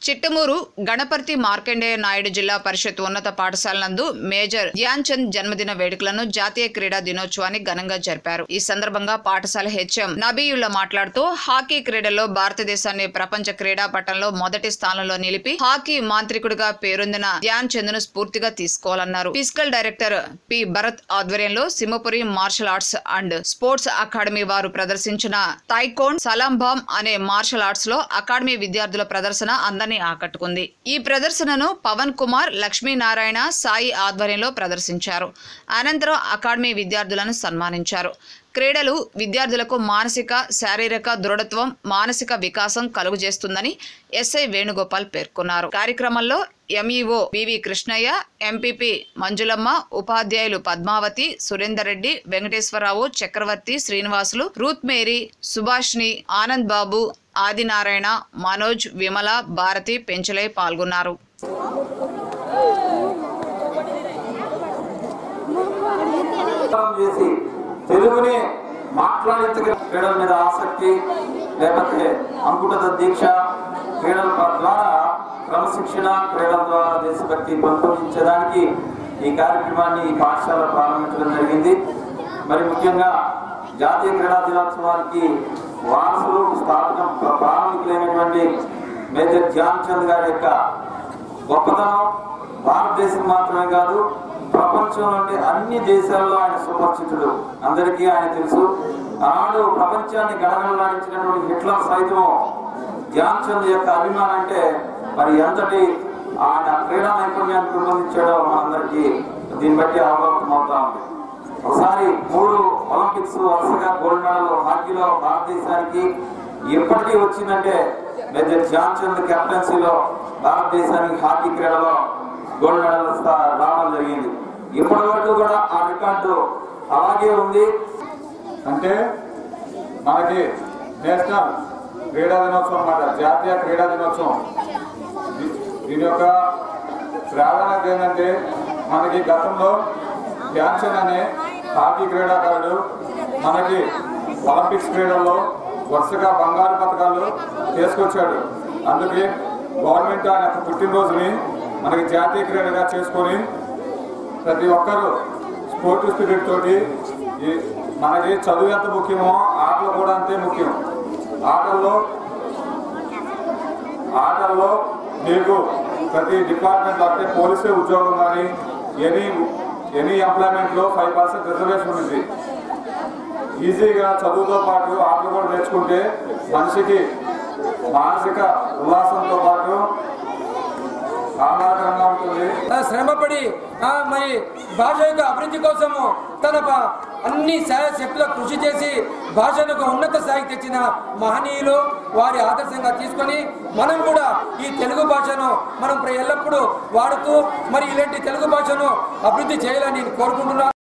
చిట్టమూరు గణపర్తి మార్కండేయ నాయుడు జిల్లా పరిషత్ ఉన్నత పాఠశాల నందు మేజర్ ధ్యాన్ చంద్ జన్మదిన వేడుకలను జాతీయ క్రీడా దినోత్సవాన్ని ఘనంగా జరిపారు ఈ సందర్భంగా పాఠశాల హెచ్ఎం నబీయుల్లా మాట్లాడుతూ హాకీ క్రీడల్లో భారతదేశాన్ని ప్రపంచ క్రీడా పటంలో మొదటి స్థానంలో నిలిపి హాకీ మాంత్రికుడిగా పేరొందిన ధ్యాన్ చంద్ ను స్ఫూర్తిగా తీసుకోవాలన్నారు ఫిజికల్ డైరెక్టర్ పి భరత్ ఆధ్వర్యంలో Simhapuri martial arts and sports academy వారు ప్రదర్శించిన తైకోన్ సలాంబామ్ అనే మార్షల్ ఆర్ట్స్ లో అకాడమీ విద్యార్థుల ప్రదర్శన అందరినీ ఆకట్టుకుంది ఈ ప్రదర్శనను పవన్ కుమార్ లక్ష్మీనారాయణ సాయి ఆధ్వర్యంలో ప్రదర్శించారు అనంతరం అకాడమీ విద్యార్థులను సన్మానించారు క్రీడలు విద్యార్థులకు మానసిక శారీరక దృఢత్వం మానసిక వికాసం కలుగజేస్తుందని ఎస్ఐ వేణుగోపాల్ పేర్కొన్నారు కార్యక్రమంలో MEO BV Krishnaiah MPP Manjulamma ఉపాధ్యాయులు పద్మావతి సురేందర్ రెడ్డి వెంకటేశ్వరరావు చక్రవర్తి శ్రీనివాసులు రూత్ మేరీ సుభాష్ని ఆనంద్ బాబు ఆదినారాయణ మనోజ్ విమల భారతి పెంచలై పాల్గొన్నారు ప్రచారం చేసి తెలుగుని మాట్లాడించగల క్రీడల మీద ఆసక్తి లేకపోతే అంకుటత దీక్ష క్రీడల ద్వారా క్రమశిక్షణ క్రీడల ద్వారా దేశభక్తి పెంపొందించడానికి ఈ కార్యక్రమాన్ని ఈ పాఠశాల ప్రారంభించడం జరిగింది మరి ముఖ్యంగా జాతీయ క్రీడా దినోత్సవానికి వారసులు స్థాపకం ప్రారంభికులైనటువంటి మేజర్ ధ్యాన్ చంద్ గారి యొక్క గొప్పతనం భారతదేశం మాత్రమే కాదు ప్రపంచంలోని అన్ని దేశాల్లో ఆయన సుపరిచితుడు అందరికీ ఆయన తెలుసు ఆనాడు ప్రపంచాన్ని గడగడలాడించినటువంటి హిట్లర్ సైతం ధ్యాన్ చంద్ యొక్క అభిమానం అంటే మరి ఎంతటి ఆయన క్రీడా నైపుణ్యాన్ని పెంపొందించాడో మనందరికీ దీన్ని బట్టి అవగాహన అవుతా ఉంది ఒకసారి మూడు ఒలింపిక్స్ వరుసగా గోల్డ్ మెడల్ హాకీలో భారతదేశానికి ఎప్పటికీ వచ్చిందంటే మేజర్ ధ్యాన్ చంద్ కెప్టెన్సీలో భారతదేశానికి హాకీ క్రీడలో గోల్డ్ మెడల్ స్థా- రావడం జరిగింది ఇప్పటి వరకు కూడా ఆ రికార్డు అలాగే ఉంది అంటే మనకి నేషనల్ క్రీడా దినోత్సవం అన్నమాట జాతీయ క్రీడా దినోత్సవం దీ- దీని యొక్క ప్రాధాన్యత ఏంటంటే మనకి గతంలో ధ్యాన్చంద్ అనే హాకీ క్రీడాకారుడు మనకి ఒలింపిక్స్ క్రీడల్లో వరుసగా బంగారు పథకాలు తీసుకొచ్చాడు అందుకే గవర్నమెంట్ ఆయన యొక్క పుట్టినరోజుని మనకి జాతీయ క్రీడగా చేసుకొని ప్రతి ఒక్కరూ స్పోర్ట్ స్పిరిట్ తోటి ఈ మనకి చదువు ఎంత ముఖ్యమో ఆటలు కూడా అంతే ముఖ్యం ఆటల్లో ఆటల్లో మీకు ప్రతి డిపార్ట్మెంట్లో అంటే పోలీసే ఉద్యోగం కానీ ఎనీ ఎనీ ఎంప్లాయ్మెంట్లో ఫైవ్ పర్సెంట్ రిజర్వేషన్ ఉంది ఈజీగా చదువుతో పాటు ఆటలు కూడా నేర్చుకుంటే మనిషికి మానసిక ఉల్లాసంతో పాటు ఆహ్లాదకరంగా ఉంటుంది ఆ శ్రమపడి ఆ మరి భాష యొక్క అభివృద్ధి కోసము తన ప- అన్ని శక్తుల కృషి చేసి భాషను ఒక ఉన్నత స్థాయికి తెచ్చిన మహనీయులు వారి ఆదర్శంగా తీసుకొని మనం కూడా ఈ తెలుగు భాషను మనం ప్ర- ఎల్లప్పుడూ వాడుతూ మరి ఇలాంటి తెలుగు భాషను అభివృద్ధి చేయాలని నేను కోరుకుంటున్నాను